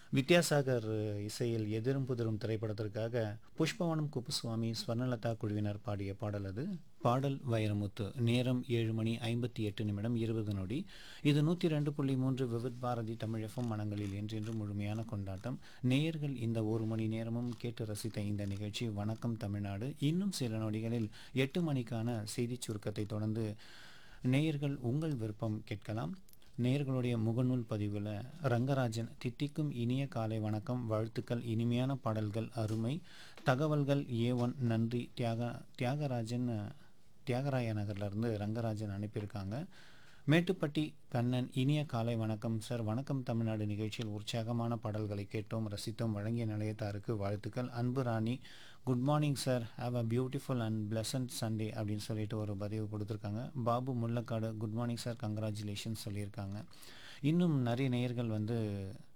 வித்யாசாகர் இசையில் எதிரும் புதிரும் திரைப்படத்திற்காக புஷ்பவனம் குப்புசுவாமி ஸ்வர்ணலதா குழுவினர் பாடிய பாடல் அது பாடல் வைரமுத்து நேரம் ஏழு மணி ஐம்பத்தி எட்டு நிமிடம் இருபது நொடி இது நூற்றி ரெண்டு புள்ளி மூன்று விவித் பாரதி தமிழகம் மனங்களில் என்றென்று முழுமையான கொண்டாட்டம் நேயர்கள் இந்த ஒரு மணி நேரமும் கேட்டு ரசித்த இந்த நிகழ்ச்சி வணக்கம் தமிழ்நாடு இன்னும் சில நொடிகளில் எட்டு மணிக்கான செய்திச் சுருக்கத்தை தொடர்ந்து நேயர்கள் உங்கள் விருப்பம் கேட்கலாம் நேயர்களுடைய முகநூல் பதிவில் ரங்கராஜன் தித்திக்கும் இனிய காலை வணக்கம் வாழ்த்துக்கள் இனிமையான பாடல்கள் அருமை தகவல்கள் ஏ ஒன் நன்றி தியாக தியாகராஜன் தியாகராய நகர்லேருந்து ரங்கராஜன் அனுப்பியிருக்காங்க மேட்டுப்பட்டி கண்ணன் இனிய காலை வணக்கம் சார் வணக்கம் தமிழ்நாடு நிகழ்ச்சியில் உற்சாகமான பாடல்களை கேட்டோம் ரசித்தோம் வழங்கிய நிலையத்தாருக்கு வாழ்த்துக்கள் அன்பு Rani good morning sir have a beautiful and pleasant Sunday அப்படின்னு சொல்லிட்டு ஒரு பதிவு கொடுத்துருக்காங்க Babu Mullakadu good morning sir congratulation சொல்லியிருக்காங்க இன்னும் நிறைய நேயர்கள் வந்து